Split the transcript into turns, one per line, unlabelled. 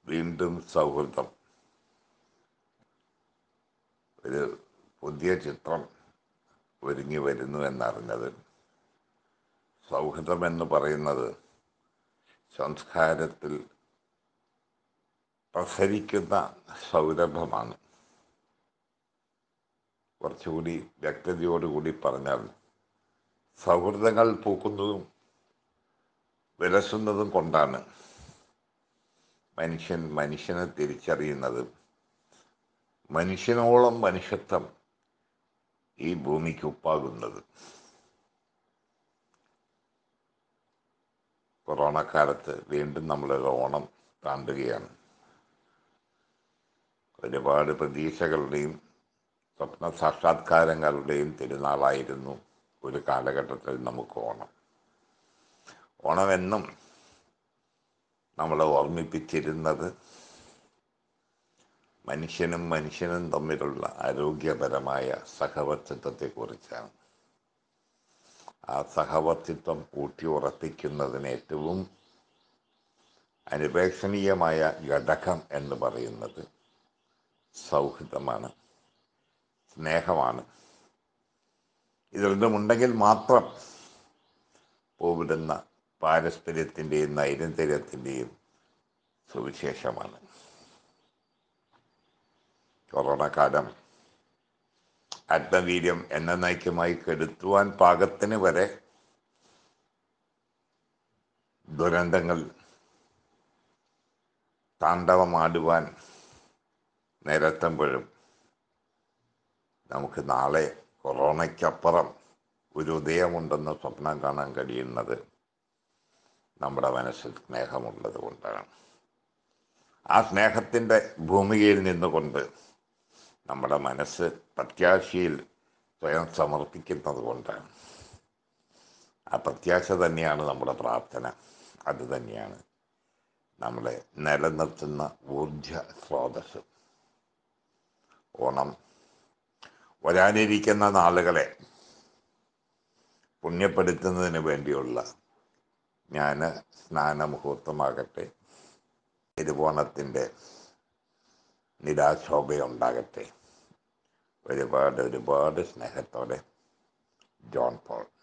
വീണ്ടും സൗഹൃദം ഒരു പുതിയ ചിത്രം ഒരുങ്ങി വരുന്നു എന്നറിഞ്ഞത് സൗഹൃദം എന്ന് പറയുന്നത് സംസ്കാരത്തിൽ പ്രസരിക്കുന്ന സൗരഭമാണ് കുറച്ചുകൂടി വ്യക്തതയോടുകൂടി പറഞ്ഞാൽ സൗഹൃദങ്ങൾ പൂക്കുന്നതും വിലസുന്നതും കൊണ്ടാണ് മനുഷ്യൻ മനുഷ്യനെ തിരിച്ചറിയുന്നത് മനുഷ്യനോളം മനുഷ്യത്വം ഈ ഭൂമിക്ക് ഉപ്പാകുന്നത് കൊറോണ കാലത്ത് വീണ്ടും നമ്മളൊരു ഓണം താണ്ടുകയാണ് ഒരുപാട് പ്രതീക്ഷകളുടെയും സ്വപ്ന സാക്ഷാത്കാരങ്ങളുടെയും തിരുനാളായിരുന്നു ഒരു കാലഘട്ടത്തിൽ നമുക്ക് ഓണം ഓണമെന്നും നമ്മളെ ഓർമ്മിപ്പിച്ചിരുന്നത് മനുഷ്യനും മനുഷ്യനും തമ്മിലുള്ള ആരോഗ്യപരമായ സഹവർത്തിത്വത്തെക്കുറിച്ചാണ് ആ സഹവർത്തിത്വം ഊട്ടി ഉറപ്പിക്കുന്നതിന് ഏറ്റവും അനുപേക്ഷണീയമായ ഘടകം എന്ന് പറയുന്നത് സൗഹൃദമാണ് സ്നേഹമാണ് ഇത് രണ്ടുമുണ്ടെങ്കിൽ മാത്രം പോവിടുന്ന പാരസ്പര്യത്തിൻ്റെയും നൈരന്തര്യത്തിൻ്റെയും സുവിശേഷമാണ് കൊറോണ കാലം ആത്മവീര്യം എന്നേക്കുമായി കെടുത്തുവാൻ പാകത്തിന് വരെ ദുരന്തങ്ങൾ താണ്ഡവമാടുവാൻ നിരത്തുമ്പോഴും നമുക്ക് നാളെ കൊറോണയ്ക്കപ്പുറം ഒരു ഉദയമുണ്ടെന്ന് സ്വപ്നം കാണാൻ കഴിയുന്നത് നമ്മുടെ മനസ്സിൽ സ്നേഹമുള്ളത് കൊണ്ടാണ് ആ സ്നേഹത്തിൻ്റെ ഭൂമികയിൽ നിന്നുകൊണ്ട് നമ്മുടെ മനസ്സ് പ്രത്യാശയിൽ സ്വയം സമർപ്പിക്കുന്നത് കൊണ്ടാണ് ആ പ്രത്യാശ തന്നെയാണ് നമ്മുടെ പ്രാർത്ഥന അത് തന്നെയാണ് നമ്മളെ നിലനിർത്തുന്ന ഊർജ സ്രോതസ് ഓണം വരാനിരിക്കുന്ന നാളുകളെ പുണ്യപ്പെടുത്തുന്നതിന് വേണ്ടിയുള്ള ജ്ഞാന സ്നാനമുഹൂർത്തമാകട്ടെ തിരുവോണത്തിൻ്റെ നിരാശോഭയുണ്ടാകട്ടെ ഒരുപാട് ഒരുപാട് സ്നേഹത്തോടെ ജോൺ പോൾ